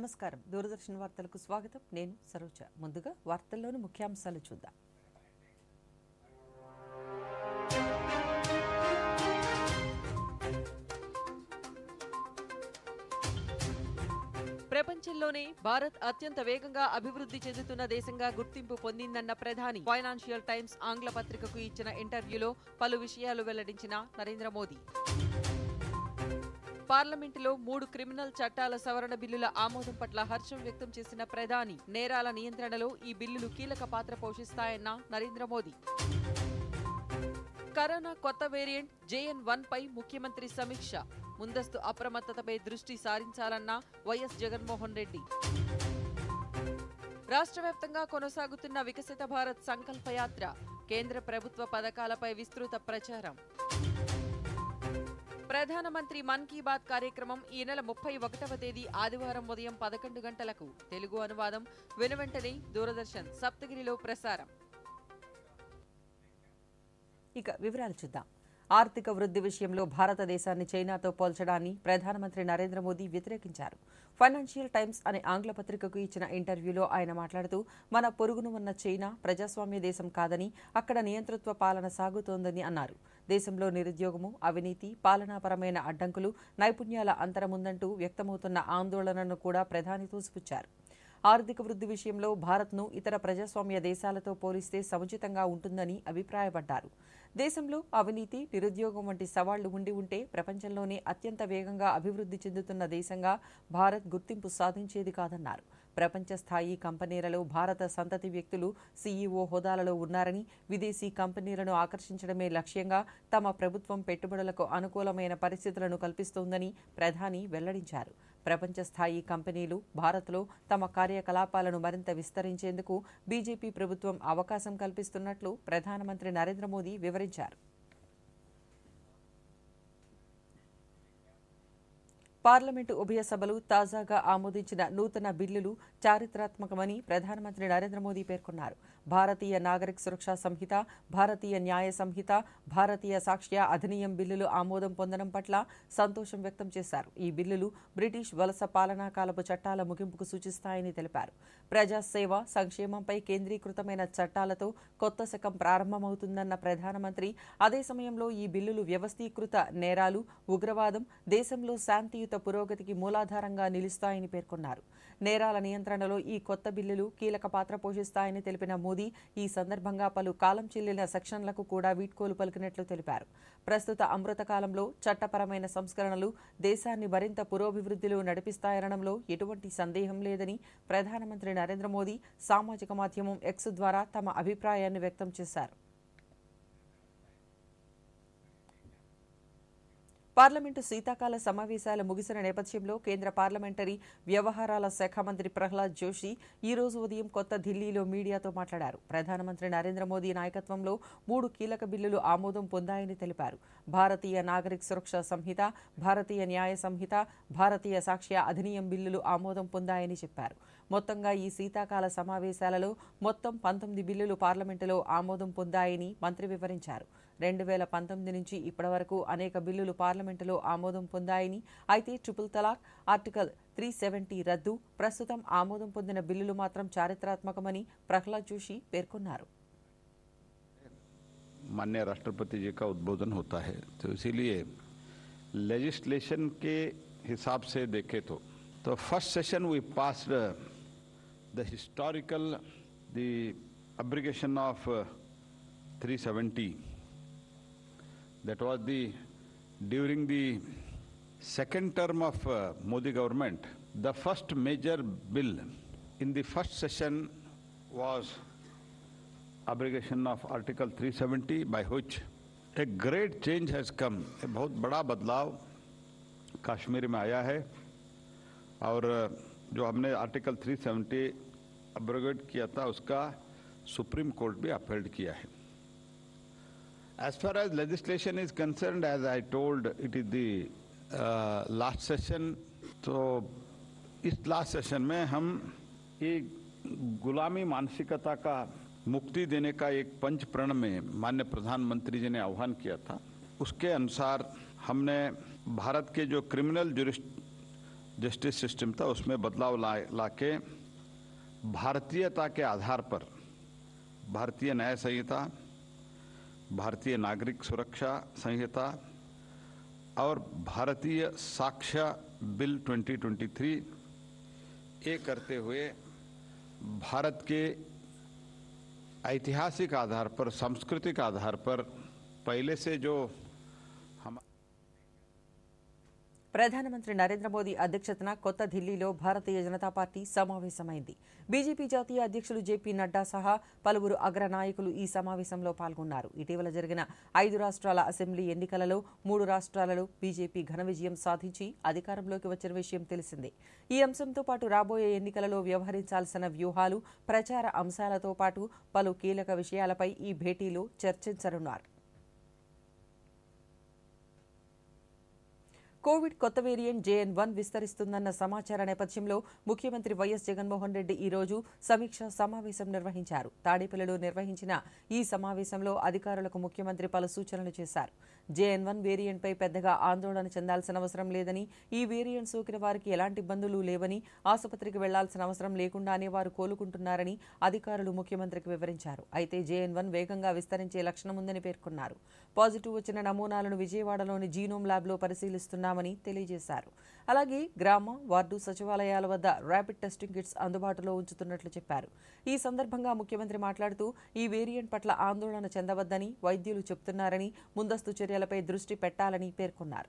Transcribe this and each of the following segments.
నమస్కారం దూరదర్శన్ వార్తలకు స్వాగతం నేను సరోజ ముందుగా వార్తల్లోని ముఖ్యాంశాలు చూద్దాం ప్రపంచంలోనే భారత్ అత్యంత వేగంగా అభివృద్ధి చెందుతున్న దేశంగా గుర్తింపు పొందిందన్న ప్రధాని ఫైనాన్షియల్ టైమ్స్ ఆంగ్ల పత్రికకు ఇచ్చిన ఇంటర్వ్యూలో పలు విషయాలు వెల్లడించిన నరేంద్ర మోదీ పార్లమెంటులో మూడు క్రిమినల్ చట్టాల సవరణ బిల్లుల ఆమోదం పట్ల హర్షం వ్యక్తం చేసిన ప్రధాని నేరాల నియంత్రణలో ఈ బిల్లులు కీలక పాత్ర పోషిస్తాయన్న నరేంద్ర మోదీ కరోనా కొత్త వేరియంట్ జేఎన్ వన్ పై ముఖ్యమంత్రి సమీక్ష ముందస్తు అప్రమత్తతపై దృష్టి సారించాలన్న వైఎస్ జగన్మోహన్ రెడ్డి రాష్ట్ర వ్యాప్తంగా కొనసాగుతున్న వికసిత భారత్ సంకల్ప యాత్ర కేంద్ర ప్రభుత్వ పథకాలపై విస్తృత ప్రచారం ప్రధానమంత్రి మన్ కీ బాత్ కార్యక్రమం ఈ నెల ముప్పై ఒకటవ తేదీ ఆదివారం ఉదయం పదకొండు గంటలకు తెలుగు అనువాదం వెనువెంటనే దూరదర్శన్ సప్తగిరిలో ప్రసారం ఇక వివరాలు చూద్దాం ఆర్థిక వృద్ధి విషయంలో భారతదేశాన్ని చైనాతో పోల్చడాన్ని ప్రధానమంత్రి నరేంద్ర మోదీ వ్యతిరేకించారు ఫైనాన్షియల్ టైమ్స్ అనే ఆంగ్ల పత్రికకు ఇచ్చిన ఇంటర్వ్యూలో ఆయన మాట్లాడుతూ మన పొరుగును ఉన్న చైనా ప్రజాస్వామ్య దేశం కాదని అక్కడ నియంతృత్వ పాలన సాగుతోందని అన్నారు దేశంలో నిరుద్యోగము అవినీతి పాలనాపరమైన అడ్డంకులు నైపుణ్యాల అంతరముందంటూ వ్యక్తమవుతున్న ఆందోళనను కూడా ప్రధాని తోసిపుచ్చారు ఆర్థిక వృద్ధి విషయంలో భారత్ను ఇతర ప్రజాస్వామ్య దేశాలతో పోలిస్తే సముచితంగా ఉంటుందని అభిప్రాయపడ్డారు దేశంలో అవినీతి నిరుద్యోగం వంటి సవాళ్లు ఉండి ఉంటే ప్రపంచంలోనే అత్యంత వేగంగా అభివృద్ధి చెందుతున్న దేశంగా భారత్ గుర్తింపు సాధించేది కాదన్నారు ప్రపంచ స్థాయి కంపెనీలలో భారత సంతతి వ్యక్తులు సీఈఓ హోదాలలో ఉన్నారని విదేశీ కంపెనీలను ఆకర్షించడమే లక్ష్యంగా తమ ప్రభుత్వం పెట్టుబడులకు అనుకూలమైన పరిస్థితులను కల్పిస్తోందని ప్రధాని వెల్లడించారు ప్రపంచ స్థాయి కంపెనీలు భారత్లో తమ కార్యకలాపాలను మరింత విస్తరించేందుకు బీజేపీ ప్రభుత్వం అవకాశం కల్పిస్తున్నట్లు ప్రధానమంత్రి నరేంద్ర మోదీ వివరించారు పార్లమెంటు ఉభయ సభలు తాజాగా ఆమోదించిన నూతన బిల్లులు చారిత్రాత్మకమని ప్రధానమంత్రి నరేంద్ర మోదీ పేర్కొన్నారు భారతీయ నాగరిక సురక్షా సంహిత భారతీయ న్యాయ సంహిత భారతీయ సాక్ష్య అధినియం బిల్లులు ఆమోదం పొందడం పట్ల సంతోషం వ్యక్తం చేశారు ఈ బిల్లులు బ్రిటిష్ వలస పాలనా కాలపు చట్టాల ముగింపుకు సూచిస్తాయని తెలిపారు ప్రజాసేవ సంక్షేమంపై కేంద్రీకృతమైన చట్టాలతో కొత్త శకం ప్రారంభమవుతుందన్న ప్రధానమంత్రి అదే సమయంలో ఈ బిల్లులు వ్యవస్థీకృత నేరాలు ఉగ్రవాదం దేశంలో శాంతియుత పురోగతికి మూలాధారంగా నిలుస్తాయని పేర్కొన్నారు నేరాల నియంత్రణలో ఈ కొత్త బిల్లులు కీలక పాత్ర పోషిస్తాయని తెలిపిన మోదీ ఈ సందర్భంగా పలు కాలం చెల్లిన సెక్షన్లకు కూడా వీడ్కోలు పలికినట్లు తెలిపారు ప్రస్తుత అమృత కాలంలో చట్టపరమైన సంస్కరణలు దేశాన్ని మరింత పురోభివృద్ధిలో నడిపిస్తాయనడంలో ఎటువంటి సందేహం లేదని ప్రధానమంత్రి నరేంద్ర మోదీ సామాజిక మాధ్యమం ఎక్స్ ద్వారా తమ అభిప్రాయాన్ని వ్యక్తం చేశారు పార్లమెంటు శీతాకాల సమావేశాలు ముగిసిన నేపథ్యంలో కేంద్ర పార్లమెంటరీ వ్యవహారాల శాఖ మంత్రి ప్రహ్లాద్ జోషి ఈ రోజు ఉదయం కొత్త ఢిల్లీలో మీడియాతో మాట్లాడారు ప్రధానమంత్రి నరేంద్ర మోదీ నాయకత్వంలో మూడు కీలక బిల్లులు ఆమోదం పొందాయని తెలిపారు భారతీయ నాగరిక సురక్ష సంహిత భారతీయ న్యాయ సంహిత భారతీయ సాక్ష్య అధినియం బిల్లులు ఆమోదం పొందాయని చెప్పారు మొత్తంగా ఈ శీతాకాల సమావేశాలలో మొత్తం పంతొమ్మిది బిల్లులు పార్లమెంటులో ఆమోదం పొందాయని మంత్రి వివరించారు రెండు వేల పంతొమ్మిది నుంచి ఇప్పటివరకు అనేక బిల్లులు పార్లమెంటులో ఆమోదం పొందాయని అయితే triple talaq article three seventy రద్దు ప్రస్తుతం ఆమోదం పొందిన బిల్లులు మాత్రం చారిత్రాత్మకమని ప్రహ్లాద్ జోషి పేర్కొన్నారు माननीय राष्ट्रपति जी का उद्बोधन होता है तो इसीलिए लेजिस्लेशन के हिसाब से देखें तो तो first session we passed the historical the abrogation of 370 that was the during the second term of uh, Modi government the first major bill in the first session was abrogation of Article 370 by which a great change has come. एक बहुत बड़ा बदलाव कश्मीर में आया है और जो हमने आर्टिकल 370 अब्रोगेट किया था उसका सुप्रीम कोर्ट भी अपहेल्ड किया है As far as legislation is concerned, as I told, it is the uh, last session. तो इस लास्ट सेशन में हम एक गुलामी मानसिकता का मुक्ति देने का एक पंच प्रण में माननीय प्रधानमंत्री जी ने आह्वान किया था उसके अनुसार हमने भारत के जो क्रिमिनल जस्टिस सिस्टम था उसमें बदलाव ला लाके भारतीयता के आधार पर भारतीय न्याय संहिता भारतीय नागरिक सुरक्षा संहिता और भारतीय साक्ष्य बिल 2023 ये करते हुए भारत के ऐतिहासिक आधार पर सांस्कृतिक आधार पर पहले से जो हम ప్రధానమంత్రి నరేంద్ర మోదీ అధ్యక్షతన కొత్త ఢిల్లీలో భారతీయ జనతా పార్టీ సమావేశమైంది బీజేపీ జాతీయ అధ్యక్షులు జేపీ నడ్డా సహా పలువురు అగ్ర నాయకులు ఈ సమావేశంలో పాల్గొన్నారు ఇటీవల జరిగిన ఐదు రాష్ట్రాల అసెంబ్లీ ఎన్నికలలో మూడు రాష్ట్రాలలో బీజేపీ ఘన విజయం సాధించి అధికారంలోకి వచ్చిన విషయం తెలిసిందే ఈ అంశంతో పాటు రాబోయే ఎన్నికలలో వ్యవహరించాల్సిన వ్యూహాలు ప్రచార అంశాలతో పాటు పలు కీలక విషయాలపై ఈ భేటీలో చర్చించనున్నారు కోవిడ్ కొత్త వేరియంట్ జేఎన్ వన్ విస్తరిస్తుందన్న సమాచార నేపథ్యంలో ముఖ్యమంత్రి వైఎస్ జగన్మోహన్ రెడ్డి ఈ రోజు సమీక్ష సమావేశం నిర్వహించారు తాడేపల్లిలో నిర్వహించిన ఈ సమావేశంలో అధికారులకు ముఖ్యమంత్రి పలు సూచనలు చేశారు జేఎన్ వన్ వేరియంట్పై పెద్దగా ఆందోళన చెందాల్సిన అవసరం లేదని ఈ వేరియంట్ సోకిన వారికి ఎలాంటి ఇబ్బందులు లేవని ఆసుపత్రికి వెళ్లాల్సిన అవసరం లేకుండానే వారు కోలుకుంటున్నారని అధికారులు ముఖ్యమంత్రికి వివరించారు అయితే జేఎన్ వన్ వేగంగా విస్తరించే లక్షణం ఉందని పేర్కొన్నారు పాజిటివ్ వచ్చిన నమూనాలను విజయవాడలోని జీనోమ్ ల్యాబ్లో పరిశీలిస్తున్నామని తెలియజేశారు అలాగే గ్రామ వార్డు సచివాలయాల వద్ద ర్యాపిడ్ టెస్టింగ్ కిట్స్ అందుబాటులో ఉంచుతున్నట్లు చెప్పారు ఈ సందర్భంగా ముఖ్యమంత్రి మాట్లాడుతూ ఈ వేరియంట్ పట్ల ఆందోళన చెందవద్దని వైద్యులు చెబుతున్నారని ముందస్తు చర్యలపై దృష్టి పెట్టాలని పేర్కొన్నారు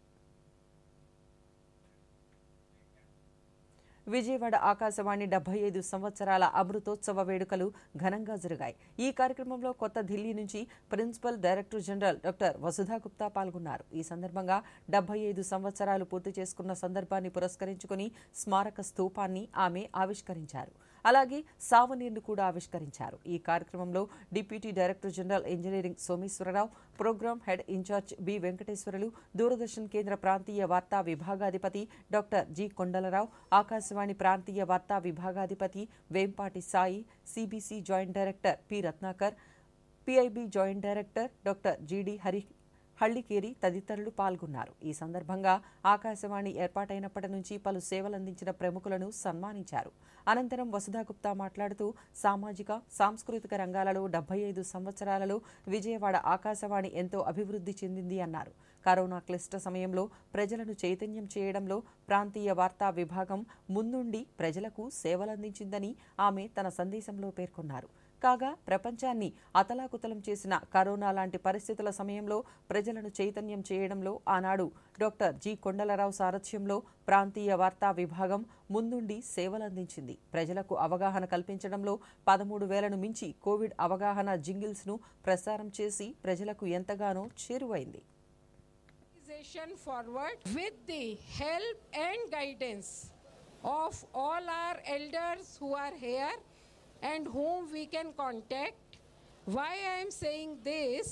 విజయవాడ ఆకాశవాణి డెబ్బై ఐదు సంవత్సరాల అమృతోత్సవ వేడుకలు ఘనంగా జరిగాయి ఈ కార్యక్రమంలో కొత్త ఢిల్లీ నుంచి principal director general doctor Vasudha Gupta పాల్గొన్నారు ఈ సందర్భంగా డెబ్బై ఐదు సంవత్సరాలు పూర్తి చేసుకున్న సందర్భాన్ని పురస్కరించుకుని స్మారక స్తూపాన్ని ఆమె ఆవిష్కరించారు అలాగే సావనీర్ను కూడా ఆవిష్కరించారు ఈ కార్యక్రమంలో deputy director general engineering Someswararao program head incharge B Venkateswarlu Doordarshan కేంద్ర ప్రాంతీయ వార్తా విభాగాధిపతి డాక్టర్ జి కొండలరావు ఆకాశవాణి ప్రాంతీయ వార్తా విభాగాధిపతి Vempati Sai CBC joint director P Ratnakar PIB joint director doctor GD Hari Hallikeri తదితరులు పాల్గొన్నారు ఈ సందర్భంగా ఆకాశవాణి ఏర్పాటైనప్పటి నుంచి పలు సేవలందించిన ప్రముఖులను సన్మానించారు అనంతరం వసుధాగుప్తా మాట్లాడుతూ సామాజిక సాంస్కృతిక రంగాలలో డెబ్బై ఐదు సంవత్సరాలలో విజయవాడ ఆకాశవాణి ఎంతో అభివృద్ధి చెందింది అన్నారు కరోనా క్లిష్ట సమయంలో ప్రజలను చైతన్యం చేయడంలో ప్రాంతీయ వార్తా విభాగం ముందుండి ప్రజలకు సేవలందించిందని ఆమె తన సందేశంలో పేర్కొన్నారు కాగా ప్రపంచాన్ని అతలాకుతలం చేసిన కరోనా లాంటి పరిస్థితుల సమయంలో ప్రజలను చైతన్యం చేయడంలో ఆనాడు డాక్టర్ జి కొండలరావు సారథ్యంలో ప్రాంతీయ వార్తా విభాగం ముందుండి సేవలందించింది ప్రజలకు అవగాహన కల్పించడంలో పదమూడు వేలను మించి కోవిడ్ అవగాహన జింగిల్స్ను ప్రసారం చేసి ప్రజలకు ఎంతగానో చేరువైంది organization forward with the help and guidance of all our elders who are here and whom we can contact. Why I am saying this?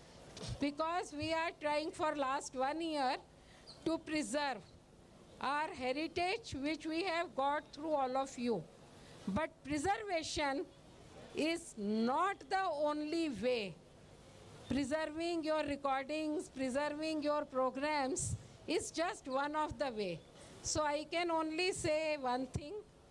Because we are trying for last one year to preserve our heritage which we have got through all of you. But preservation is not the only way preserving your recordings, preserving your programs is just one of the way. So I can only say one thing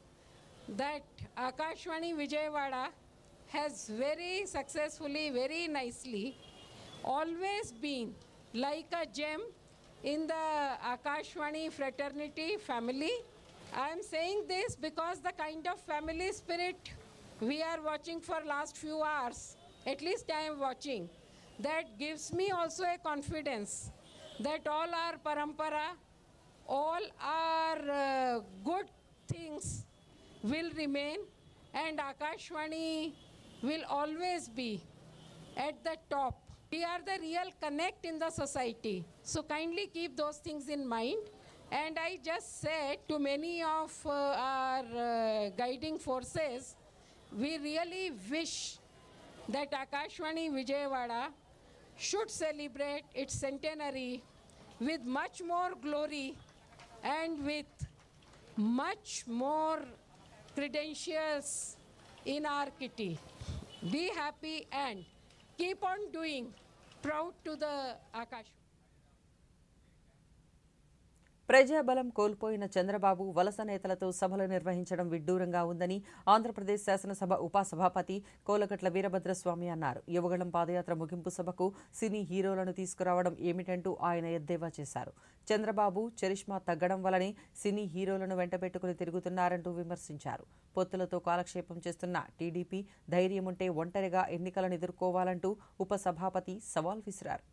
that Akashwani Vijayawada has very successfully, very nicely always been like a gem in the Akashwani fraternity family. I am saying this because the kind of family spirit we are watching for last few hours, at least I am watching, that gives me also a confidence that all our parampara, all our uh, good things will remain and Akashwani will always be at the top. We are the real connect in the society. So kindly keep those things in mind. And I just said to many of uh, our uh, guiding forces, we really wish that Akashwani Vijayawada should celebrate its centenary with much more glory and with much more credentials in our kitty. Be happy and keep on doing proud to the Akash. ప్రజాబలం కోల్పోయిన చంద్రబాబు వలస నేతలతో సభలు నిర్వహించడం విడ్డూరంగా ఉందని ఆంధ్రప్రదేశ్ శాసనసభ ఉపసభాపతి కోలగట్ల వీరభద్రస్వామి అన్నారు యువగళం పాదయాత్ర ముగింపు సభకు సినీ హీరోలను తీసుకురావడం ఏమిటంటూ ఆయన ఎద్దేవా చేశారు చంద్రబాబు చరిష్మా తగ్గడం వలనే సినీ హీరోలను వెంటబెట్టుకుని తిరుగుతున్నారంటూ విమర్శించారు పొత్తులతో కాలక్షేపం చేస్తున్న టీడీపీ ధైర్యముంటే ఒంటరిగా ఎన్నికలను ఎదుర్కోవాలంటూ ఉపసభాపతి సవాల్ విసిరారు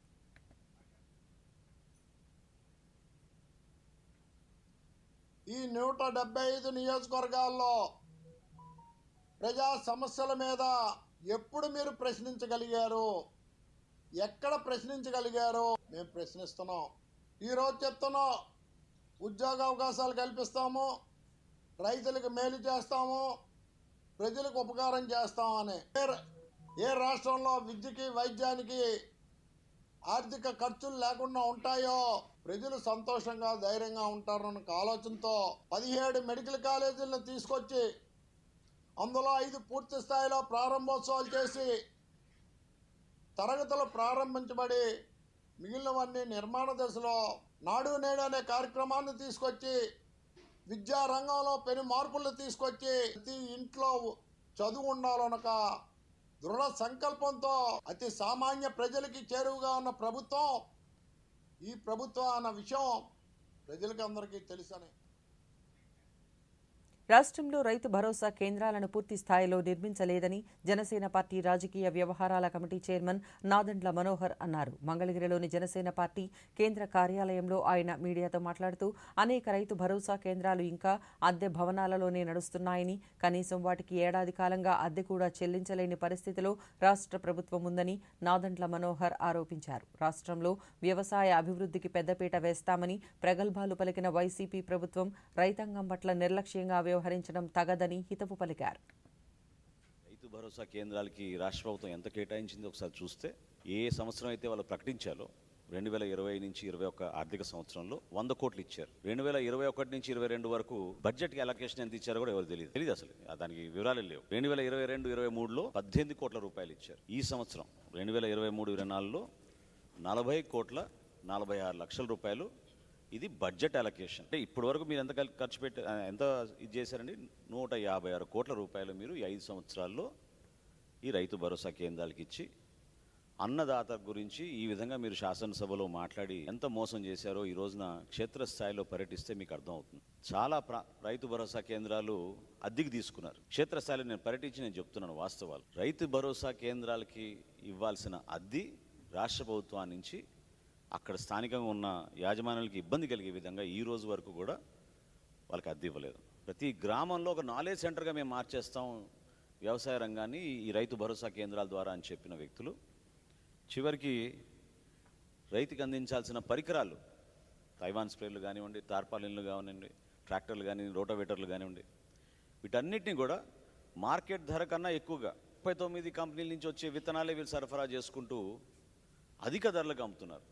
ఈ నూట డెబ్బై ఐదు నియోజకవర్గాల్లో ప్రజా సమస్యల మీద ఎప్పుడు మీరు ప్రశ్నించగలిగారు ఎక్కడ ప్రశ్నించగలిగారు మేము ప్రశ్నిస్తున్నాం ఈరోజు చెప్తున్నాం ఉద్యోగ అవకాశాలు కల్పిస్తాము రైతులకు మేలు చేస్తాము ప్రజలకు ఉపకారం చేస్తామని ఏ రా- ఏ రాష్ట్రంలో విద్యకి వైద్యానికి ఆర్థిక ఖర్చులు లేకుండా ఉంటాయో ప్రజలు సంతోషంగా ధైర్యంగా ఉంటారన్న ఒక ఆలోచనతో పదిహేడు మెడికల్ కాలేజీలను తీసుకొచ్చి అందులో ఐదు పూర్తి స్థాయిలో ప్రారంభోత్సవాలు చేసి తరగతులు ప్రారంభించబడి మిగిలినవన్నీ నిర్మాణ దశలో నాడు నేడు అనే కార్యక్రమాన్ని తీసుకొచ్చి విద్యా రంగంలో పెను మార్పులు తీసుకొచ్చి ప్రతి ఇంట్లో చదువు ఉండాలనొక దృఢ సంకల్పంతో అతి సామాన్య ప్రజలకి చేరువుగా ఉన్న ప్రభుత్వం ఈ ప్రభుత్వం అన్న విషయం ప్రజలకి అందరికీ తెలుసని రాష్ట్రంలో రైతు భరోసా కేంద్రాలను పూర్తి స్థాయిలో నిర్మించలేదని జనసేన పార్టీ రాజకీయ వ్యవహారాల కమిటీ చైర్మన్ నాదండ్ల మనోహర్ అన్నారు మంగళగిరిలోని జనసేన పార్టీ కేంద్ర కార్యాలయంలో ఆయన మీడియాతో మాట్లాడుతూ అనేక రైతు భరోసా కేంద్రాలు ఇంకా అద్దె భవనాలలోనే నడుస్తున్నాయని కనీసం వాటికి ఏడాది కాలంగా అద్దె కూడా చెల్లించలేని పరిస్థితిలో రాష్ట్ర ప్రభుత్వం ఉందని నాదండ్ల మనోహర్ ఆరోపించారు రాష్ట్రంలో వ్యవసాయ అభివృద్ధికి పెద్దపీట వేస్తామని ప్రగల్భాలు పలికిన వైసీపీ ప్రభుత్వం రైతాంగం పట్ల నిర్లక్ష్యంగా వ్యవహరించడం తగదని హితవు పలికారు రైతు భరోసా కేంద్రాలకి రాష్ట్ర ప్రభుత్వం ఎంత కేటాయించిందో ఒకసారి చూస్తే ఏ సంవత్సరం అయితే వాళ్ళు ప్రకటించాలో రెండు వేల ఇరవై నుంచి ఇరవై ఒక్క ఆర్థిక సంవత్సరంలో వంద కోట్లు ఇచ్చారు రెండు వేల ఇరవై ఒకటి నుంచి ఇరవై రెండు వరకు బడ్జెట్కి అలొకేషన్ ఎంత ఇచ్చారో కూడా ఎవరు తెలియదు తెలియదు అసలు ఆ దానికి వివరాలు లేవు రెండు వేల ఇరవై రెండు ఇరవై మూడులో పద్దెనిమిది కోట్ల రూపాయలు ఇచ్చారు ఈ సంవత్సరం రెండు వేల ఇరవై మూడు ఇరవై నాలుగులో నలభై కోట్ల నలభై ఆరు లక్షల రూపాయలు ఇది బడ్జెట్ అలొకేషన్ అంటే ఇప్పటి వరకు మీరు ఎంత ఖర్- ఖర్చు పెట్టి ఆ, ఎంత ఇది చేశారండి నూట యాభై ఆరు కోట్ల రూపాయలు మీరు ఈ ఐదు సంవత్సరాల్లో ఈ రైతు భరోసా కేంద్రాలకు ఇచ్చి అన్నదాత గురించి ఈ విధంగా మీరు శాసనసభలో మాట్లాడి ఎంత మోసం చేశారో ఈ రోజున క్షేత్రస్థాయిలో పర్యటిస్తే మీకు అర్థమవుతుంది చాలా ప్ర రైతు భరోసా కేంద్రాలు అద్దెకి తీసుకున్నారు క్షేత్రస్థాయిలో నేను పర్యటించి నేను చెప్తున్నాను వాస్తవాలు రైతు భరోసా కేంద్రాలకి ఇవ్వాల్సిన అద్దె రాష్ట్ర ప్రభుత్వం నుంచి అక్కడ స్థానికంగా ఉన్న యాజమాన్యాలకి ఇబ్బంది కలిగే విధంగా ఈ రోజు వరకు కూడా వాళ్ళకి అద్దె ఇవ్వలేదు ప్రతి గ్రామంలో ఒక నాలెడ్జ్ సెంటర్గా మేము మార్చేస్తాం వ్యవసాయ రంగాన్ని ఈ రైతు భరోసా కేంద్రాల ద్వారా అని చెప్పిన వ్యక్తులు చివరికి రైతుకి అందించాల్సిన పరికరాలు తైవాన్ స్ప్రేలు కానివ్వండి తార్పాలిన్లు కానివ్వండి ట్రాక్టర్లు కానీ రోటోవేటర్లు కానివ్వండి వీటన్నిటిని కూడా మార్కెట్ ధర కన్నా ఎక్కువగా ముప్పై తొమ్మిది కంపెనీల నుంచి వచ్చే విత్తనాలే వీళ్ళు సరఫరా చేసుకుంటూ అధిక ధరలకు అమ్ముతున్నారు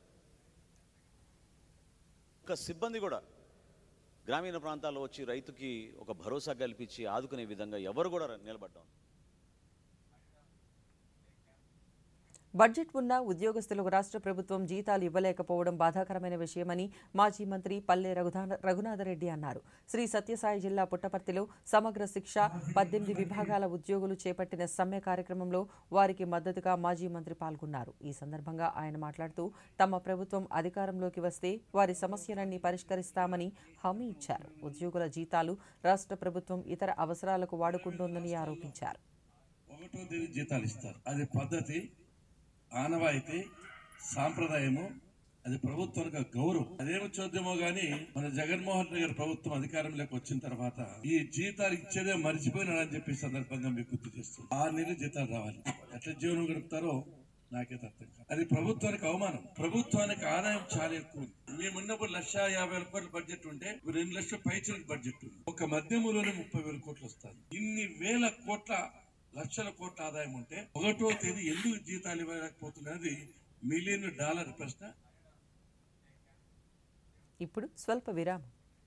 ఒక సిబ్బంది కూడా గ్రామీణ ప్రాంతాల్లో వచ్చి రైతుకి ఒక భరోసా కల్పించి ఆదుకునే విధంగా ఎవరు కూడా నిలబడ్డాం బడ్జెట్ ఉన్న ఉద్యోగస్తులకు రాష్ట్ర ప్రభుత్వం జీతాలు ఇవ్వలేకపోవడం బాధాకరమైన విషయమని మాజీ మంత్రి పల్లె రఘునా- రఘునాథరెడ్డి అన్నారు శ్రీ సత్యసాయి జిల్లా పుట్టపర్తిలో సమగ్ర శిక్ష పద్దెనిమిది విభాగాల ఉద్యోగులు చేపట్టిన సమ్మె కార్యక్రమంలో వారికి మద్దతుగా మాజీ మంత్రి పాల్గొన్నారు ఈ సందర్భంగా ఆయన మాట్లాడుతూ తమ ప్రభుత్వం అధికారంలోకి వస్తే వారి సమస్యలన్నీ పరిష్కరిస్తామని హామీ ఇచ్చారు ఉద్యోగుల జీతాలు రాష్ట్ర ప్రభుత్వం ఇతర అవసరాలకు వాడుకుంటోందని ఆరోపించారు ఒకటో తేదీ జీతాలు ఇస్తారు అది పద్ధతి ఆనవాయితీ సాంప్రదాయము అది ప్రభుత్వానికి ఒక గౌరవం అదేమి చూద్దామో గాని మన జగన్మోహన్ రెడ్డి గారి ప్రభుత్వం అధికారంలోకి వచ్చిన తర్వాత ఈ జీతాలు ఇచ్చేదే మర్చిపోయినాడని చెప్పి ఈ సందర్భంగా మీకు గుర్తు చేస్తుంది ఆరు నెలలు జీతాలు రావాలి ఎట్లా జీవనం గడుపుతారో నాకైతే అర్థం కాదు అది ప్రభుత్వానికి అవమానం ప్రభుత్వానికి ఆదాయం చాలా ఎక్కువ ఉంది. మేమున్నప్పుడు లక్ష యాభై వేల కోట్ల బడ్జెట్ ఉంటే ఇప్పుడు రెండు లక్షల పైచలకు బడ్జెట్ ఉంది ఒక మధ్యములోనే ముప్పై వేల కోట్లు వస్తారు ఇన్ని వేల కోట్ల లక్షల కోట్ల ఆదాయం ఉంటే ఒకటో తేదీ ఎందుకు జీతాలు ఇవ్వలేకపోతున్నది మిలియన్ డాలర్ ప్రశ్న ఇప్పుడు స్వల్ప విరామం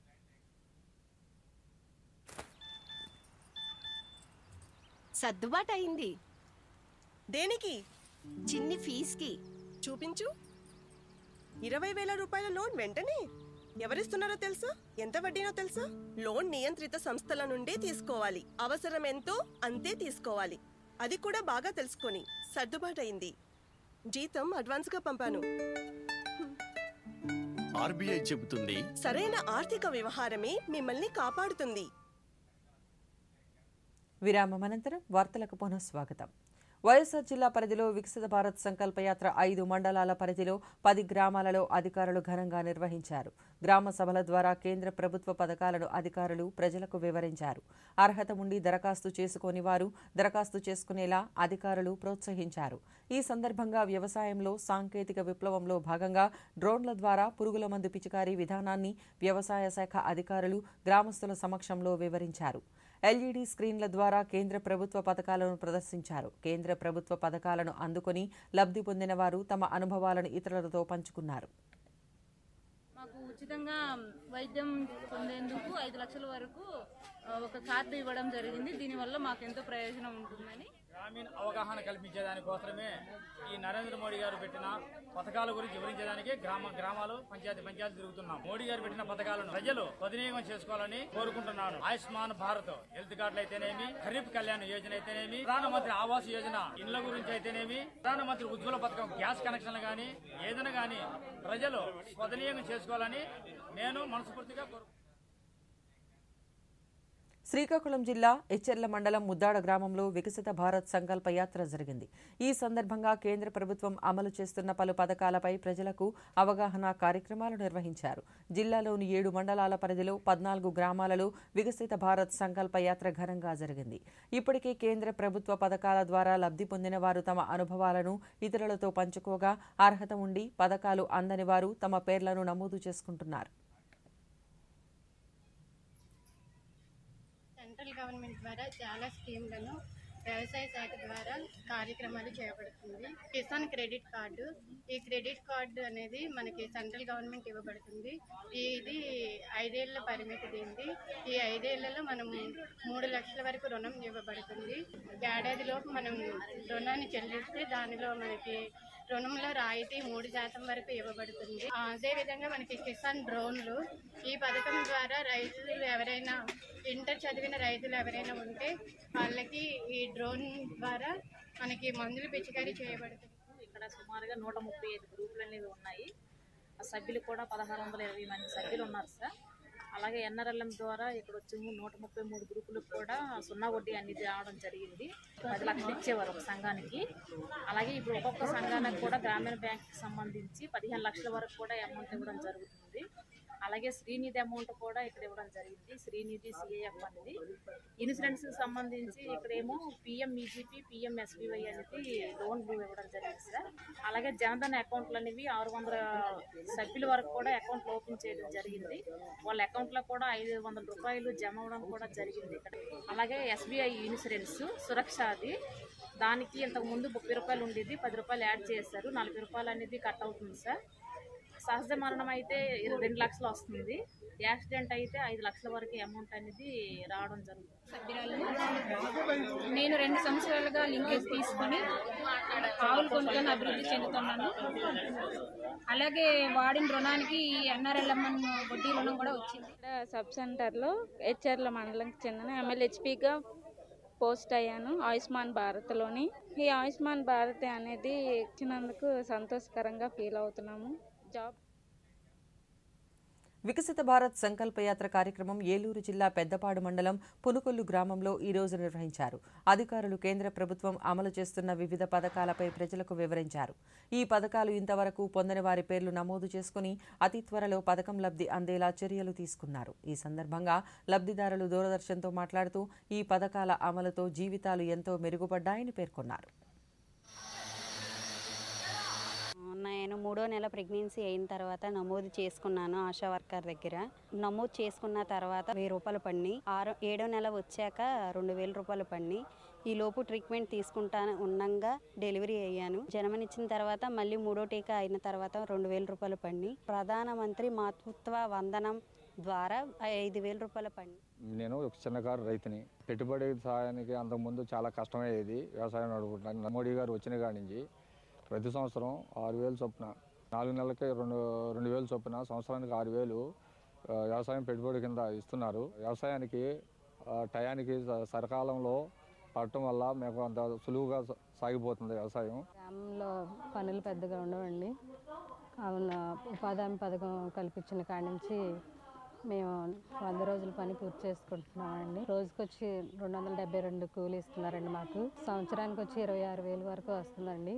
సర్దుబాటు అయింది దేనికి చిన్ని ఫీజుకి చూపించు ఇరవై వేల రూపాయల లోన్ వెంటనే ఎవరిస్తున్నారో తెలుసా ఎంత వడ్డీనో తెలుసా లోన్ నియంత్రిత సంస్థల నుండే తీసుకోవాలి అవసరం ఎంతో అంతే తీసుకోవాలి అది కూడా బాగా తెలుసుకొని సర్దుబాటు అయింది జీతం అడ్వాన్స్గా పంపాను ఆర్బీఐ చెబుతుంది సరైన ఆర్థిక వ్యవహారమే మిమ్మల్ని కాపాడుతుంది విరామం అనంతరం వార్తలకు పునః స్వాగతం వైఎస్ఆర్ జిల్లా పరిధిలో వికసిత భారత్ సంకల్ప యాత్ర ఐదు మండలాల పరిధిలో పది గ్రామాలలో అధికారులు ఘనంగా నిర్వహించారు గ్రామ సభల ద్వారా కేంద్ర ప్రభుత్వ పథకాలను అధికారులు ప్రజలకు వివరించారు అర్హత ఉండి దరఖాస్తు చేసుకోని వారు దరఖాస్తు చేసుకునేలా అధికారులు ప్రోత్సహించారు ఈ సందర్భంగా వ్యవసాయంలో సాంకేతిక విప్లవంలో భాగంగా డ్రోన్ల ద్వారా పురుగుల మందు పిచికారీ విధానాన్ని వ్యవసాయ శాఖ అధికారులు గ్రామస్తుల సమక్షంలో వివరించారు ఎల్ఈడీ స్క్రీన్ల ద్వారా కేంద్ర ప్రభుత్వ పథకాలను ప్రదర్శించారు కేంద్ర ప్రభుత్వ పథకాలను అందుకొని లబ్ధి పొందిన వారు తమ అనుభవాలను ఇతరులతో పంచుకున్నారు మాకు ఉచితంగా వైద్యం పొందేందుకు ఐదు లక్షల వరకు ఆ, ఒక కార్డు ఇవ్వడం జరిగింది దీనివల్ల మాకు ఎంతో ప్రయోజనం ఉంటుందని గ్రామీణ అవగాహన కల్పించేదానికోసమే ఈ నరేంద్ర మోడీ గారు పెట్టిన పథకాల గురించి వివరించడానికి గ్రామ గ్రామాలు పంచాయతీ పంచాయతీ తిరుగుతున్నాం మోడీ గారు పెట్టిన పథకాలను ప్రజలు సద్వినియోగం చేసుకోవాలని కోరుకుంటున్నాను ఆయుష్మాన్ భారత్ హెల్త్ కార్డులు అయితేనేమి ఖరీఫ్ కళ్యాణ్ యోజన అయితేనేమి ప్రధానమంత్రి ఆవాస్ యోజన ఇండ్ల గురించి అయితేనేమి ప్రధానమంత్రి ఉజ్వల పథకం గ్యాస్ కనెక్షన్లు గాని ఏదైనా గాని ప్రజలు సద్వినియోగం చేసుకోవాలని నేను మనస్ఫూర్తిగా కోరు శ్రీకాకుళం జిల్లా ఎచ్చెర్ల మండలం ముద్దాడ గ్రామంలో వికసిత భారత్ సంకల్ప యాత్ర జరిగింది ఈ సందర్భంగా కేంద్ర ప్రభుత్వం అమలు చేస్తున్న పలు పథకాలపై ప్రజలకు అవగాహన కార్యక్రమాలు నిర్వహించారు జిల్లాలోని ఏడు మండలాల పరిధిలో పద్నాలుగు గ్రామాలలో వికసిత భారత్ సంకల్ప యాత్ర ఘనంగా జరిగింది ఇప్పటికే కేంద్ర ప్రభుత్వ పథకాల ద్వారా లబ్ధి పొందిన వారు తమ అనుభవాలను ఇతరులతో పంచుకోగా అర్హత ఉండి పథకాలు అందని వారు తమ పేర్లను నమోదు చేసుకుంటున్నారు సెంట్రల్ గవర్నమెంట్ ద్వారా చాలా స్కీమ్లను వ్యవసాయ శాఖ ద్వారా కార్యక్రమాలు చేపడుతుంది కిసాన్ క్రెడిట్ కార్డు ఈ క్రెడిట్ కార్డు అనేది మనకి సెంట్రల్ గవర్నమెంట్ ఇవ్వబడుతుంది ఇది ఐదేళ్ల పరిమితి దీనిది ఈ ఐదేళ్లలో మనం మూడు లక్షల వరకు రుణం ఇవ్వబడుతుంది ఏడాదిలోపు మనం రుణాన్ని చెల్లిస్తే దానిలో మనకి రుణంలో రాయితీ మూడు శాతం వరకు ఇవ్వబడుతుంది ఆ, అదేవిధంగా మనకి కిసాన్ డ్రోన్లు ఈ పథకం ద్వారా రైతులు ఎవరైనా ఇంటర్ చదివిన రైతులు ఎవరైనా ఉంటే వాళ్ళకి ఈ డ్రోన్ ద్వారా మనకి మందులు పిచికారీ చేయబడుతుంది ఇక్కడ సుమారుగా నూట ముప్పై ఐదు గ్రూపులు అనేవి ఉన్నాయి ఆ సభ్యులు కూడా పదహారు వందల ఇరవై మంది సభ్యులు ఉన్నారు సార్ అలాగే ఎన్ఆర్ఎల్ఎం ద్వారా ఇక్కడ వచ్చి నూట ముప్పై మూడు గ్రూపులకు కూడా సున్నా వడ్డీ అనేది రావడం జరిగింది పది లక్షలు ఇచ్చేవారు ఒక సంఘానికి అలాగే ఇప్పుడు ఒక్కొక్క సంఘానికి కూడా గ్రామీణ బ్యాంక్కి సంబంధించి పదిహేను లక్షల వరకు కూడా అమౌంట్ ఇవ్వడం జరుగుతుంది అలాగే శ్రీనిధి అమౌంట్ కూడా ఇక్కడ ఇవ్వడం జరిగింది శ్రీనిధి సిఐఎఫ్ అనేది ఇన్సూరెన్స్ సంబంధించి ఇక్కడేమో పిఎం ఈజీపీ పిఎం ఎస్బీవై అనేది లోన్లు ఇవ్వడం జరిగింది సార్ అలాగే జనధన్ అకౌంట్లు అనేవి ఆరు వందల సభ్యుల వరకు కూడా అకౌంట్లు ఓపెన్ చేయడం జరిగింది వాళ్ళ అకౌంట్లో కూడా ఐదు వందల రూపాయలు జమ అవ్వడం కూడా జరిగింది ఇక్కడ అలాగే ఎస్బీఐ ఇన్సూరెన్స్ సురక్ష అది దానికి ఇంతకు ముందు ముప్పై రూపాయలు ఉండేది పది రూపాయలు యాడ్ చేశారు నలభై రూపాయలు అనేది కట్ అవుతుంది సార్ సహజ మరణం అయితే ఇరవై రెండు లక్షలు వస్తుంది యాక్సిడెంట్ అయితే ఐదు లక్షల వరకు అమౌంట్ అనేది రావడం జరుగుతుంది సభ్యురాలు నేను రెండు సంవత్సరాలుగా లింకేజ్ తీసుకొని ఆవులు కొనుక్కొని అభివృద్ధి చెందుతున్నాను అలాగే వాడిన రుణానికి ఎన్ఆర్ఎల్ఎంఎన్ వడ్డీ రుణం కూడా వచ్చింది సబ్ సెంటర్లో హెచ్ఆర్ల మండలంకి చెందిన ఎమ్మెల్యేహెచ్పిగా పోస్ట్ అయ్యాను ఆయుష్మాన్ భారత్లోని ఈ ఆయుష్మాన్ భారత్ అనేది ఇచ్చినందుకు సంతోషకరంగా ఫీల్ అవుతున్నాము జాబ్ వికసిత భారత్ సంకల్ప యాత్ర కార్యక్రమం ఏలూరు జిల్లా పెద్దపాడు మండలం పునుకొల్లు గ్రామంలో ఈ రోజు నిర్వహించారు అధికారులు కేంద్ర ప్రభుత్వం అమలు చేస్తున్న వివిధ పథకాలపై ప్రజలకు వివరించారు ఈ పథకాలు ఇంతవరకు పొందని వారి పేర్లు నమోదు చేసుకుని అతి త్వరలో పథకం లబ్ధి అందేలా చర్యలు తీసుకున్నారు ఈ సందర్భంగా లబ్ధిదారులు దూరదర్శన్తో మాట్లాడుతూ ఈ పథకాల అమలుతో జీవితాలు ఎంతో మెరుగుపడ్డాయని పేర్కొన్నారు నేను మూడో నెల ప్రెగ్నెన్సీ అయిన తర్వాత నమోదు చేసుకున్నాను ఆశా వర్కర్ దగ్గర నమోదు చేసుకున్న తర్వాత వెయ్యి రూపాయలు పడినాయి ఆరో ఏడో నెల వచ్చాక రెండు వేల రూపాయలు పడినాయి ఈ లోపు ట్రీట్మెంట్ తీసుకుంటా ఉండంగా డెలివరీ అయ్యాను జన్మనిచ్చిన తర్వాత మళ్ళీ మూడో టీకా అయిన తర్వాత రెండు వేల రూపాయలు పడినాయి ప్రధానమంత్రి మాతృత్వ వందనం ద్వారా ఐదు వేల రూపాయలు పడినాయి నేను ఒక చిన్నకారు రైతుని పెట్టుబడి సహాయానికి అంతకుముందు చాలా కష్టమయ్యేది వ్యవసాయం నడుపుకుంటాను మోడీ గారు వచ్చిన కాడి నుంచి ప్రతి సంవత్సరం ఆరు వేలు చొప్పున నాలుగు నెలలకి రెండు రెండు వేలు చొప్పున సంవత్సరానికి ఆరు వేలు ఆ, వ్యవసాయం పెట్టుబడి కింద ఇస్తున్నారు వ్యవసాయానికి ఆ, టయానికి స- సకాలంలో పడటం వల్ల మేము అంత సులువుగా స- సాగిపోతుంది వ్యవసాయం గ్రామంలో పనులు పెద్దగా ఉండవండి కావున ఉపాధి హామీ పథకం కల్పించిన కాడి నుంచి మేము వంద రోజుల పని పూర్తి చేసుకుంటున్నామండి రోజుకి వచ్చి రెండు వందల డెబ్బై రెండు కూలి ఇస్తున్నారండి మాకు సంవత్సరానికి వచ్చి ఇరవై ఆరు వేలు వరకు వస్తుందండి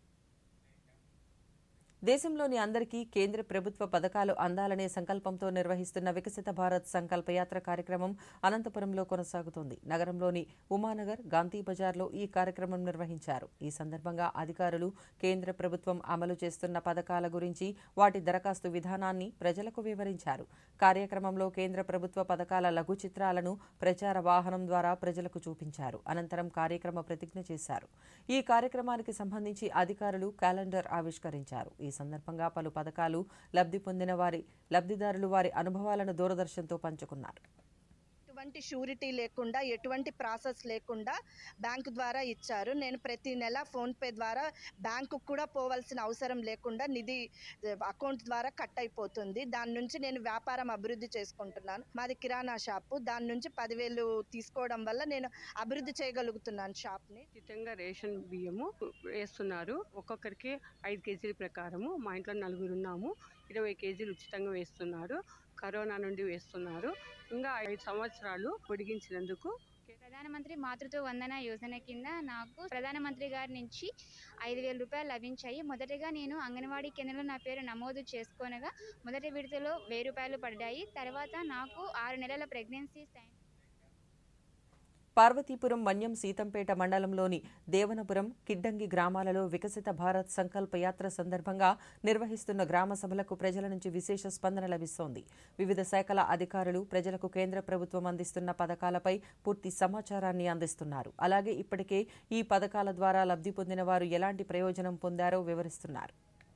దేశంలోని అందరికీ కేంద్ర ప్రభుత్వ పథకాలు అందాలనే సంకల్పంతో నిర్వహిస్తున్న వికసిత భారత్ సంకల్ప యాత్ర కార్యక్రమం అనంతపురంలో కొనసాగుతోంది నగరంలోని ఉమానగర్ గాంధీ బజార్లో ఈ కార్యక్రమం నిర్వహించారు ఈ సందర్భంగా అధికారులు కేంద్ర ప్రభుత్వం అమలు చేస్తున్న పథకాల గురించి వాటి దరఖాస్తు విధానాన్ని ప్రజలకు వివరించారు కార్యక్రమంలో కేంద్ర ప్రభుత్వ పథకాల లఘు చిత్రాలను ప్రచార వాహనం ద్వారా ప్రజలకు చూపించారు అనంతరం కార్యక్రమ ప్రతిజ్ఞ చేశారు ఈ కార్యక్రమానికి సంబంధించి అధికారులు క్యాలెండర్ ఆవిష్కరించారు ఈ సందర్భంగా పలు పథకాలు లబ్ధి పొందిన వారి లబ్ధిదారులు వారి అనుభవాలను దూరదర్శన్తో పంచుకున్నారు ఎటువంటి షూరిటీ లేకుండా ఎటువంటి ప్రాసెస్ లేకుండా బ్యాంకు ద్వారా ఇచ్చారు నేను ప్రతి నెల ఫోన్పే ద్వారా బ్యాంకు కూడా పోవాల్సిన అవసరం లేకుండా నిధి అకౌంట్ ద్వారా కట్ అయిపోతుంది దాని నుంచి నేను వ్యాపారం అభివృద్ధి చేసుకుంటున్నాను మాది కిరాణా షాపు దాని నుంచి పదివేలు తీసుకోవడం వల్ల నేను అభివృద్ధి చేయగలుగుతున్నాను షాప్ని ఉచితంగా రేషన్ బియ్యము వేస్తున్నారు ఒక్కొక్కరికి ఐదు కేజీల ప్రకారము మా ఇంట్లో నలుగురు ఉన్నాము ఇరవై కేజీలు ఉచితంగా వేస్తున్నారు కరోనా నుండి వేస్తున్నారు ఇంకా ఐదు సంవత్సరాలు పొడిగించినందుకు ప్రధానమంత్రి మాతృత్వ వందన యోజన కింద నాకు ప్రధానమంత్రి గారి నుంచి ఐదు వేల రూపాయలు లభించాయి మొదటగా నేను అంగన్వాడీ కేంద్రంలో నా పేరు నమోదు చేసుకోనగా మొదటి విడతలో వెయ్యి రూపాయలు పడ్డాయి తర్వాత నాకు ఆరు నెలల ప్రెగ్నెన్సీ టైం పార్వతీపురం మన్యం సీతంపేట మండలంలోని దేవనపురం కిడ్డంగి గ్రామాలలో వికసిత భారత్ సంకల్ప యాత్ర సందర్భంగా నిర్వహిస్తున్న గ్రామ సభలకు ప్రజల నుంచి విశేష స్పందన లభిస్తోంది వివిధ శాఖల అధికారులు ప్రజలకు కేంద్ర ప్రభుత్వం అందిస్తున్న పథకాలపై పూర్తి సమాచారాన్ని అందిస్తున్నారు అలాగే ఇప్పటికే ఈ పథకాల ద్వారా లబ్ధి పొందిన వారు ఎలాంటి ప్రయోజనం పొందారో వివరిస్తున్నారు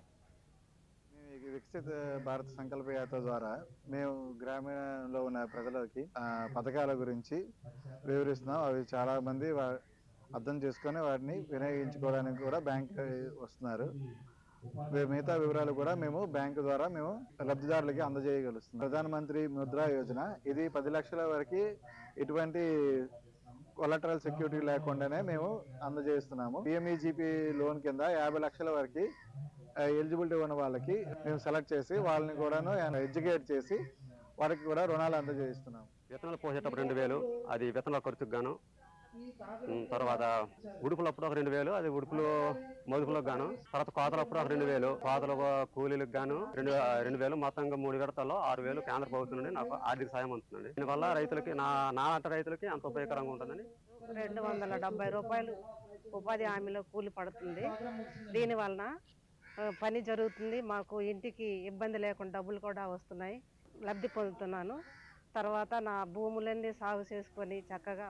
ఈ వికసిత భారత సంకల్ప యాత్ర ద్వారా మేము గ్రామీణంలో ఉన్న ప్రజలకి ఆ, పథకాల గురించి వివరిస్తున్నాం అవి చాలా మంది వా- అర్థం చేసుకొని వాటిని వినియోగించుకోవడానికి కూడా బ్యాంక్ వస్తున్నారు వీ- మిగతా వివరాలు కూడా మేము బ్యాంకు ద్వారా మేము లబ్ధిదారులకి అందజేయగలుగుతున్నాం ప్రధానమంత్రి ముద్రా యోజన ఇది పది లక్షల వరకు ఎటువంటి కొలటరల్ సెక్యూరిటీ లేకుండానే మేము అందజేస్తున్నాము పిఎంఈజీపీ లోన్ కింద యాభై లక్షల వరకు ఎలిజిబిలిటీ ఉన్న వాళ్ళకి మేము సెలెక్ట్ చేసి వాళ్ళని కూడాను ఎడ్యుకేట్ చేసి వారికి కూడా రుణాలు అందజేస్తున్నాం విత్తనాలు పోసేటప్పుడు రెండు వేలు అది విత్తనాల ఖర్చుకు గాను ఉమ్, తర్వాత ఉడుపులప్పుడు ఒక రెండు వేలు అది ఉడుపులు మదుపులకు గాను తర్వాత కోతలప్పుడు ఒక రెండు వేలు కోతల కూలీలకు గాను రెండు రెండు వేలు మొత్తంగా మూడు విడతల్లో ఆరు వేలు కేంద్ర ప్రభుత్వం నుండి నాకు ఆర్థిక సాయం అందుతుంది దీనివల్ల రైతులకి నా నా అంత రైతులకి అంత ఉపయోగకరంగా ఉంటుందని రెండు వందల డెబ్బై రూపాయలు ఉపాధి హామీలో కూలి పడుతుంది దీని వలన ఆ, పని జరుగుతుంది మాకు ఇంటికి ఇబ్బంది లేకుండా డబ్బులు కూడా వస్తున్నాయి లబ్ధి పొందుతున్నాను తర్వాత నా భూములన్నీ సాగు చేసుకొని చక్కగా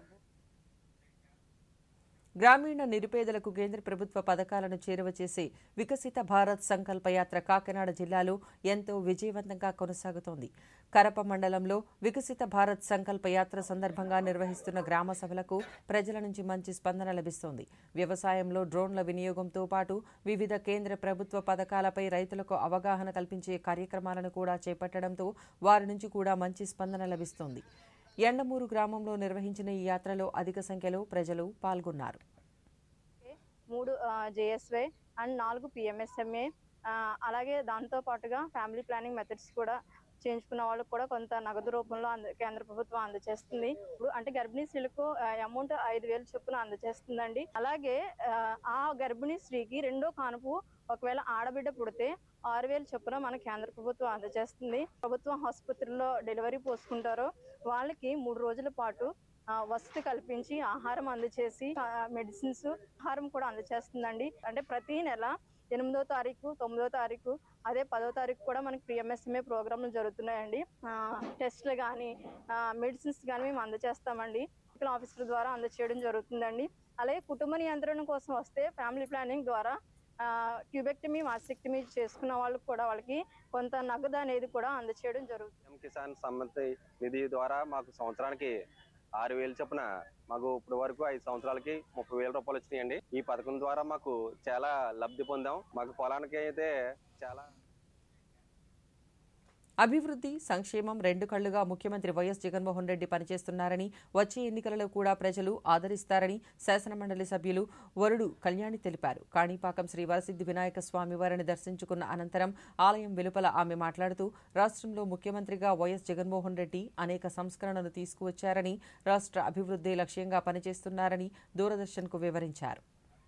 గ్రామీణ నిరుపేదలకు కేంద్ర ప్రభుత్వ పథకాలను చేరువ చేసే వికసిత భారత్ సంకల్ప యాత్ర కాకినాడ జిల్లాలో ఎంతో విజయవంతంగా కొనసాగుతోంది కరప మండలంలో వికసిత భారత్ సంకల్ప యాత్ర సందర్భంగా నిర్వహిస్తున్న గ్రామ సభలకు ప్రజల నుంచి మంచి స్పందన లభిస్తోంది వ్యవసాయంలో డ్రోన్ల వినియోగంతో పాటు వివిధ కేంద్ర ప్రభుత్వ పథకాలపై రైతులకు అవగాహన కల్పించే కార్యక్రమాలను కూడా చేపట్టడంతో వారి నుంచి కూడా మంచి స్పందన లభిస్తోంది ఎండమూరు గ్రామంలో నిర్వహించిన ఈ యాత్రలో అధిక సంఖ్యలో ప్రజలు పాల్గొన్నారు మూడు జేఎస్వై అండ్ నాలుగు పిఎంఎస్ఎంఏ అలాగే దాంతో పాటుగా ఫ్యామిలీ ప్లానింగ్ మెథడ్స్ కూడా చేయించుకున్న వాళ్ళకి కూడా కొంత నగదు రూపంలో అంద కేంద్ర ప్రభుత్వం అందజేస్తుంది ఇప్పుడు అంటే గర్భిణీ స్త్రీలకు అమౌంట్ ఐదు వేలు చొప్పున అందజేస్తుందండి అలాగే ఆ, ఆ గర్భిణీ స్త్రీకి రెండో కానుపు ఒకవేళ ఆడబిడ్డ పుడితే ఆరు వేలు చొప్పున మన కేంద్ర ప్రభుత్వం అందజేస్తుంది ప్రభుత్వం ఆసుపత్రుల్లో డెలివరీ పోసుకుంటారో వాళ్ళకి మూడు రోజుల పాటు ఆ, వసతి కల్పించి ఆహారం అందచేసి మెడిసిన్స్ ఆహారం కూడా అందచేస్తుందండి అంటే ప్రతి నెల ఎనిమిదో తారీఖు తొమ్మిదో తారీఖు అదే పదో తారీఖు కూడా మనకి ప్రిఎంఎస్ఎంఏ ప్రోగ్రాంలు జరుగుతున్నాయండి ఆ, టెస్టులు కానీ మెడిసిన్స్ కానీ మేము అందచేస్తామండి మెడికల్ ఆఫీసర్ ద్వారా అందచేయడం జరుగుతుందండి అలాగే కుటుంబ నియంత్రణ కోసం వస్తే ఫ్యామిలీ ప్లానింగ్ ద్వారా ట్యూబెక్టమీ మాస్టెక్టమీ చేసుకున్న వాళ్ళకి కూడా వాళ్ళకి కొంత నగదు అనేది కూడా అందచేయడం జరుగుతుంది పిఎం కిసాన్ సంబంధి నిధి ద్వారా మాకు సంవత్సరానికి ఆరు వేలు చొప్పున మాకు ఇప్పుడు వరకు ఐదు సంవత్సరాలకి ముప్పై వేల రూపాయలు వచ్చినాయండి ఈ పథకం ద్వారా మాకు చాలా లబ్ధి పొందాం మాకు పొలానికి అయితే చాలా అభివృద్ధి సంక్షేమం రెండు కళ్లుగా ముఖ్యమంత్రి వైఎస్ జగన్మోహన్ రెడ్డి పనిచేస్తున్నారని వచ్చే ఎన్నికలలో కూడా ప్రజలు ఆదరిస్తారని శాసనమండలి సభ్యులు వరుడు కళ్యాణి తెలిపారు కాణిపాకం శ్రీ వరసిద్ధి వినాయక స్వామి వారిని దర్శించుకున్న అనంతరం ఆలయం వెలుపల ఆమె మాట్లాడుతూ రాష్ట్రంలో ముఖ్యమంత్రిగా వైఎస్ జగన్మోహన్ రెడ్డి అనేక సంస్కరణలు తీసుకువచ్చారని రాష్ట్ర అభివృద్ధి లక్ష్యంగా పనిచేస్తున్నారని దూరదర్శన్కు వివరించారు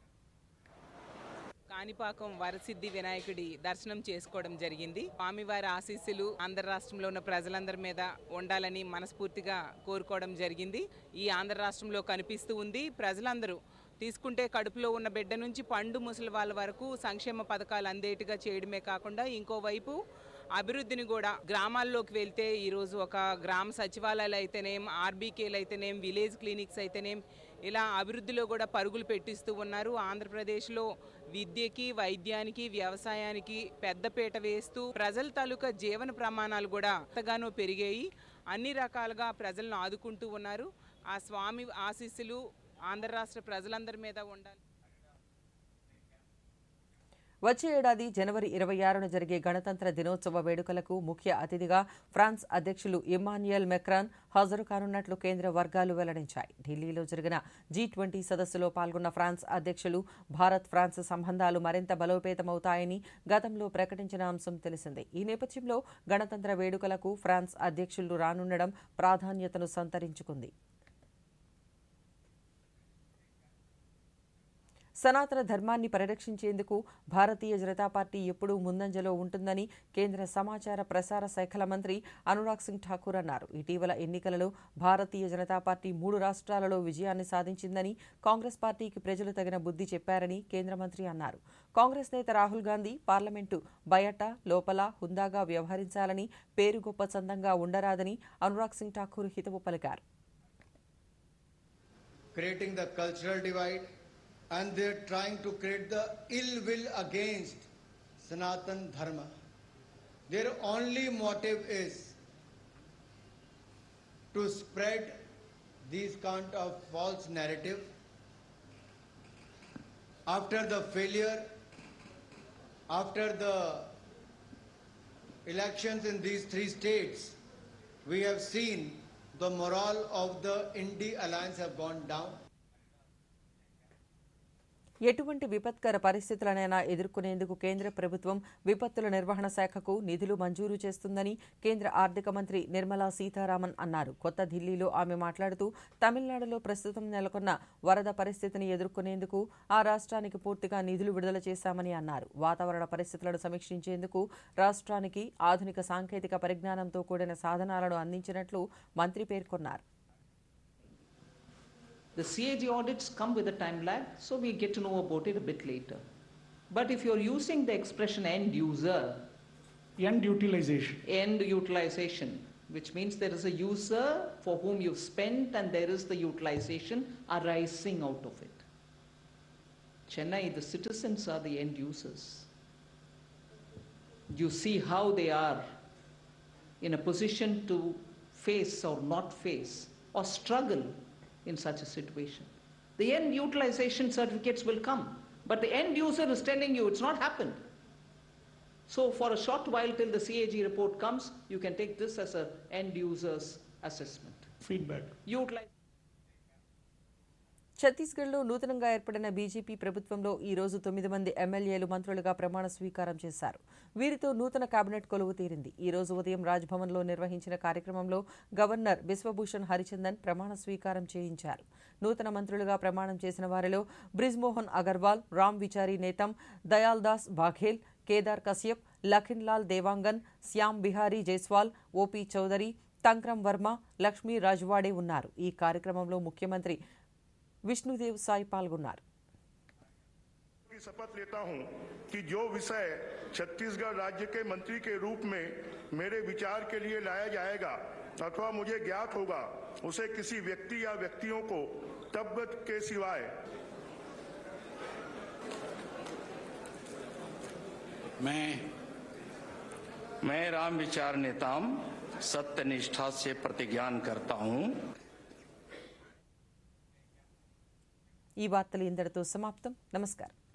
కాణిపాకం వరసిద్ధి వినాయకుడి దర్శనం చేసుకోవడం జరిగింది స్వామివారి ఆశీస్సులు ఆంధ్ర రాష్ట్రంలో ఉన్న ప్రజలందరి మీద ఉండాలని మనస్ఫూర్తిగా కోరుకోవడం జరిగింది ఈ ఆంధ్ర రాష్ట్రంలో కనిపిస్తూ ఉంది ప్రజలందరూ తీసుకుంటే కడుపులో ఉన్న బిడ్డ నుంచి పండు ముసలి వాళ్ళ వరకు సంక్షేమ పథకాలు అందేట్టుగా చేయడమే కాకుండా ఇంకోవైపు అభివృద్ధిని కూడా గ్రామాల్లోకి వెళ్తే ఈరోజు ఒక గ్రామ సచివాలయాలు అయితేనేం ఆర్బీకేలు అయితేనేం విలేజ్ క్లినిక్స్ అయితేనేం ఇలా అభివృద్ధిలో కూడా పరుగులు పెట్టిస్తూ ఉన్నారు ఆంధ్రప్రదేశ్లో విద్యకి వైద్యానికి వ్యవసాయానికి పెద్దపీట వేస్తూ ప్రజల తాలూకా జీవన ప్రమాణాలు కూడా ఎంతగానో పెరిగాయి అన్ని రకాలుగా ప్రజలను ఆదుకుంటూ ఉన్నారు ఆ స్వామి ఆశీస్సులు ఆంధ్ర రాష్ట్ర ప్రజలందరి మీద ఉండాలి వచ్చే ఏడాది జనవరి ఇరవై ఆరున జరిగే గణతంత్ర దినోత్సవ వేడుకలకు ముఖ్య అతిథిగా ఫ్రాన్స్ అధ్యక్షులు ఇమాన్యుయల్ మెక్రాన్ హాజరు కానున్నట్లు కేంద్ర వర్గాలు వెల్లడించాయి ఢిల్లీలో జరిగిన జీ ట్వంటీ సదస్సులో పాల్గొన్న ఫ్రాన్స్ అధ్యక్షులు భారత్ ఫ్రాన్స్ సంబంధాలు మరింత బలోపేతమవుతాయని గతంలో ప్రకటించిన అంశం తెలిసిందే ఈ నేపథ్యంలో గణతంత్ర వేడుకలకు ఫ్రాన్స్ అధ్యక్షులు రానుండడం ప్రాధాన్యతను సంతరించుకుంది సనాతన ధర్మాన్ని పరిరక్షించేందుకు భారతీయ జనతా పార్టీ ఎప్పుడూ ముందంజలో ఉంటుందని కేంద్ర సమాచార ప్రసార శాఖల మంత్రి అనురాగ్ సింగ్ ఠాకూర్ అన్నారు ఇటీవల ఎన్నికలలో భారతీయ జనతా పార్టీ మూడు రాష్ట్రాలలో విజయాన్ని సాధించిందని కాంగ్రెస్ పార్టీకి ప్రజలు తగిన బుద్ధి చెప్పారని కేంద్ర మంత్రి అన్నారు కాంగ్రెస్ నేత రాహుల్ గాంధీ పార్లమెంటు బయట లోపల హుందాగా వ్యవహరించాలని పేరు గొప్ప చందంగా ఉండరాదని అనురాగ్ సింగ్ ఠాకూర్ హితవు పలికారు creating the cultural divide and they're trying to create the ill will against Sanatan Dharma. Their only motive is to spread these kind of false narrative. After the failure, after the elections in these three states, we have seen the morale of the Indie Alliance have gone down. ఎటువంటి విపత్కర పరిస్థితులనైనా ఎదుర్కొనేందుకు కేంద్ర ప్రభుత్వం విపత్తుల నిర్వహణ శాఖకు నిధులు మంజూరు చేస్తుందని కేంద్ర ఆర్థిక మంత్రి నిర్మలా సీతారామన్ అన్నారు కొత్త ఢిల్లీలో ఆమె మాట్లాడుతూ తమిళనాడులో ప్రస్తుతం నెలకొన్న వరద పరిస్థితిని ఎదుర్కొనేందుకు ఆ రాష్ట్రానికి పూర్తిగా నిధులు విడుదల చేశామని అన్నారు వాతావరణ పరిస్థితులను సమీక్షించేందుకు రాష్ట్రానికి ఆధునిక సాంకేతిక పరిజ్ఞానంతో కూడిన సాధనాలను అందించినట్లు మంత్రి పేర్కొన్నారు The CAG audits come with a time lag, so we get to know about it a bit later. But if you're using the expression end user, end utilization, end utilization, which means there is a user for whom you've spent and there is the utilization arising out of it. Chennai, the citizens are the end users. You see how they are in a position to face or not face or struggle in such a situation. The end utilization certificates will come, but the end user is telling you it's not happened. So for a short while till the CAG report comes, you can take this as a end user's assessment. feedback. Utilize ఛత్తీస్గఢ్లో నూతనంగా ఏర్పడిన BJP ప్రభుత్వంలో ఈ రోజు తొమ్మిది మంది ఎమ్మెల్యేలు మంత్రులుగా ప్రమాణ స్వీకారం చేశారు వీరితో నూతన కేబినెట్ కొలువు తీరింది ఈ రోజు ఉదయం రాజ్భవన్లో నిర్వహించిన కార్యక్రమంలో గవర్నర్ బిశ్వభూషణ్ హరిచందన్ ప్రమాణ స్వీకారం చేయించారు నూతన మంత్రులుగా ప్రమాణం చేసిన వారిలో బ్రిజ్మోహన్ అగర్వాల్ రామ్ విచారి నేతం దయాల్ దాస్ బాఘేల్ కేదార్ కశ్యప్ లఖిన్లాల్ దేవాంగన్ శ్యామ్ బిహారీ జైస్వాల్ ఓపీ చౌదరి తంక్రం వర్మ లక్ష్మీ రాజ్వాడే ఉన్నారు ఈ కార్యక్రమంలో ముఖ్యమంత్రి विष्णुदेव साई पाल्गొన్నారు की शपथ लेता हूं कि जो विषय छत्तीसगढ़ राज्य के मंत्री के रूप में मेरे विचार के लिए लाया जाएगा अथवा मुझे ज्ञात होगा उसे किसी व्यक्ति या व्यक्तियों को तब के सिवाय मैं मैं राम विचार नेताम सत्य निष्ठा से प्रतिज्ञान करता हूं ఈ వార్తలు ఇంతటితో సమాప్తం నమస్కారం